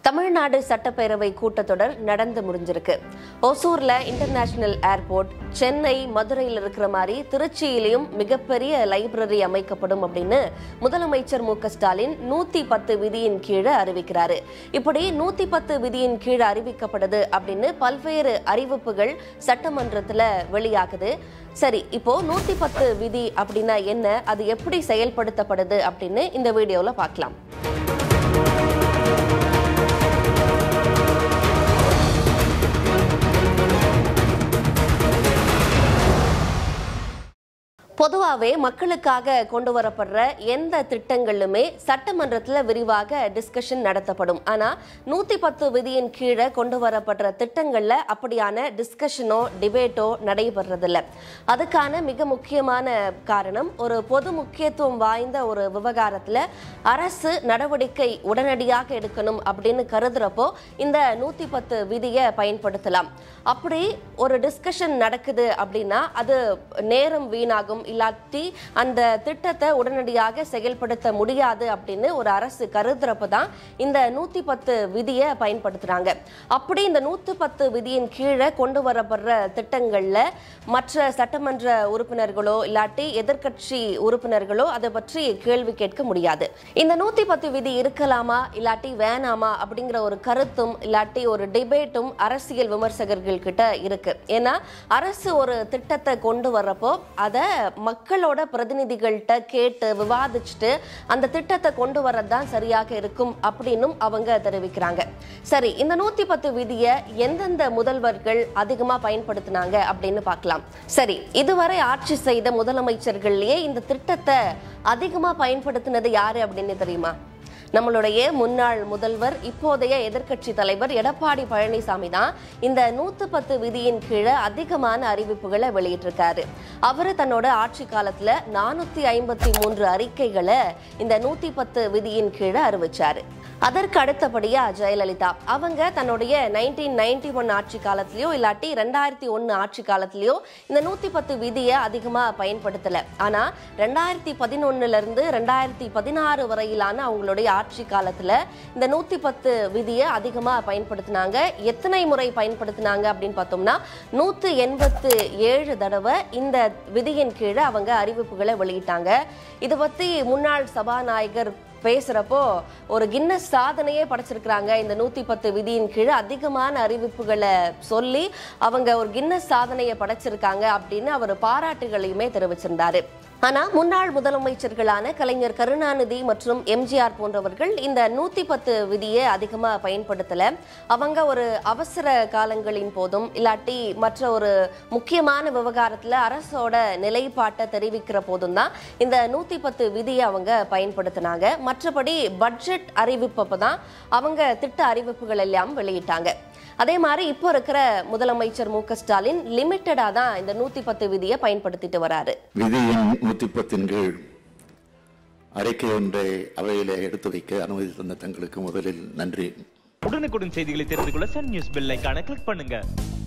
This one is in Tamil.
தமிழ்நாடு சட்டப்பேரவை கூட்டத்தொடர் நடந்து முடிஞ்சிருக்கு ஒசூர்ல இன்டர்நேஷனல் ஏர்போர்ட் சென்னை மதுரையில் இருக்கிற மாதிரி திருச்சியிலையும் மிகப்பெரிய லைப்ரரி அமைக்கப்படும் அப்படின்னு முதலமைச்சர் மு க ஸ்டாலின் நூத்தி பத்து விதியின் கீழே அறிவிக்கிறாரு இப்படி நூத்தி பத்து விதியின் கீழே அறிவிக்கப்படுது அப்படின்னு பல்வேறு அறிவிப்புகள் சட்டமன்றத்துல வெளியாகுது சரி இப்போ நூத்தி பத்து விதி அப்படின்னா என்ன அது எப்படி செயல்படுத்தப்படுது அப்படின்னு இந்த வீடியோல பார்க்கலாம் பொதுவாகவே மக்களுக்காக கொண்டு வரப்படுற எந்த திட்டங்களுமே சட்டமன்றத்தில் விரிவாக டிஸ்கஷன் நடத்தப்படும் ஆனால் நூற்றி பத்து விதியின் கீழே கொண்டு வரப்படுற திட்டங்களில் அப்படியான டிஸ்கஷனோ டிபேட்டோ நடைபெறதில்ல அதுக்கான மிக முக்கியமான காரணம் ஒரு பொது முக்கியத்துவம் வாய்ந்த ஒரு விவகாரத்தில் அரசு நடவடிக்கை உடனடியாக எடுக்கணும் அப்படின்னு கருதுறப்போ இந்த நூற்றி பத்து விதியை பயன்படுத்தலாம் அப்படி ஒரு டிஸ்கஷன் நடக்குது அப்படின்னா அது நேரம் வீணாகும் இல்லாட்டி அந்த திட்டத்தை உடனடியாக செயல்படுத்த முடியாது அப்படின்னு ஒரு அரசு கருதுறப்ப தான் இந்த நூத்தி பத்து விதியை பயன்படுத்துறாங்க அப்படி இந்த நூத்தி பத்து விதியின் கீழே கொண்டு வரப்படுற திட்டங்கள்ல மற்ற சட்டமன்ற உறுப்பினர்களோ இல்லாட்டி எதிர்க்கட்சி உறுப்பினர்களோ அதை பற்றி கேள்வி கேட்க முடியாது இந்த நூத்தி பத்து விதி இருக்கலாமா இல்லாட்டி வேணாமா அப்படிங்கிற ஒரு கருத்தும் இல்லாட்டி ஒரு டிபேட்டும் அரசியல் விமர்சகர்கள் கிட்ட இருக்கு ஏன்னா அரசு ஒரு திட்டத்தை கொண்டு வர்றப்போ அதை மக்களோட பிரதிநிதிகள்கிட்ட கேட்டு விவாதிச்சுட்டு அந்த திட்டத்தை கொண்டு வரது தான் சரியாக இருக்கும் அப்படின்னும் அவங்க தெரிவிக்கிறாங்க சரி இந்த நூத்தி பத்து விதியை எந்தெந்த முதல்வர்கள் அதிகமா பயன்படுத்தினாங்க அப்படின்னு பார்க்கலாம் சரி இதுவரை ஆட்சி செய்த முதலமைச்சர்கள்லயே இந்த திட்டத்தை அதிகமா பயன்படுத்தினது யாரு அப்படின்னு தெரியுமா நம்மளுடைய முன்னாள் முதல்வர் இப்போதைய எதிர்க்கட்சி தலைவர் எடப்பாடி பழனிசாமி தான் இந்த நூத்து பத்து விதியின் கீழே அதிகமான அறிவிப்புகளை வெளியிட்டிருக்காரு அவரு தன்னோட ஆட்சி காலத்துல நானூத்தி ஐம்பத்தி மூன்று அறிக்கைகளை இந்த நூத்தி பத்து விதியின் கீழே அறிவிச்சாரு அதற்கு அடுத்தபடியா ஜெயலலிதா அவங்க தன்னுடைய நைன்டீன் நைன்டி ஒன் ஆட்சி காலத்திலயோ இல்லாட்டி ரெண்டாயிரத்தி ஒன்னு ஆட்சி காலத்திலயோ இந்த நூத்தி பத்து விதியை அதிகமா பயன்படுத்தல ஆனா ரெண்டாயிரத்தி பதினொன்னுல இருந்து ரெண்டாயிரத்தி பதினாறு வரையிலான அவங்களுடைய ஆட்சி காலத்துல இந்த நூத்தி பத்து விதியை அதிகமா பயன்படுத்தினாங்க எத்தனை முறை பயன்படுத்தினாங்க அப்படின்னு பார்த்தோம்னா நூத்து எண்பத்து ஏழு தடவை இந்த விதியின் கீழே அவங்க அறிவிப்புகளை வெளியிட்டாங்க இது பத்தி முன்னாள் சபாநாயகர் பேசுறப்போ ஒரு கின்னஸ் சாதனையே படைச்சிருக்கிறாங்க இந்த நூத்தி பத்து விதியின் கீழே அதிகமான அறிவிப்புகளை சொல்லி அவங்க ஒரு கின்னஸ் சாதனையை படைச்சிருக்காங்க அப்படின்னு அவர் பாராட்டுகளையுமே தெரிவிச்சிருந்தாரு ஆனா முன்னாள் முதலமைச்சர்களான கலைஞர் கருணாநிதி மற்றும் எம்ஜிஆர் போன்றவர்கள் இந்த நூத்தி பத்து விதியை அதிகமா பயன்படுத்தல அவங்க ஒரு அவசர காலங்களின் போதும் இல்லாட்டி மற்ற ஒரு முக்கியமான விவகாரத்துல அரசோட நிலைப்பாட்டை தெரிவிக்கிற போதும் தான் இந்த நூத்தி பத்து விதியை அவங்க பயன்படுத்தினாங்க மற்றபடி பட்ஜெட் அறிவிப்பப்ப தான் அவங்க திட்ட அறிவிப்புகள் எல்லாம் வெளியிட்டாங்க அதே மாதிரி இப்போ இருக்கிற முதலமைச்சர் மு க ஸ்டாலின் லிமிட்டடா தான் இந்த நூத்தி பத்து விதியை பயன்படுத்திட்டு வராரு விதி எண் நூத்தி பத்தின் கீழ் அறிக்கை ஒன்றை அவையிலே எடுத்து வைக்க அனுமதி தந்த தங்களுக்கு முதலில் நன்றி உடனுக்குடன் செய்திகளை தெரிந்து கொள்ள சன் நியூஸ் பெல் ஐகானை கிளிக் பண்ணுங்க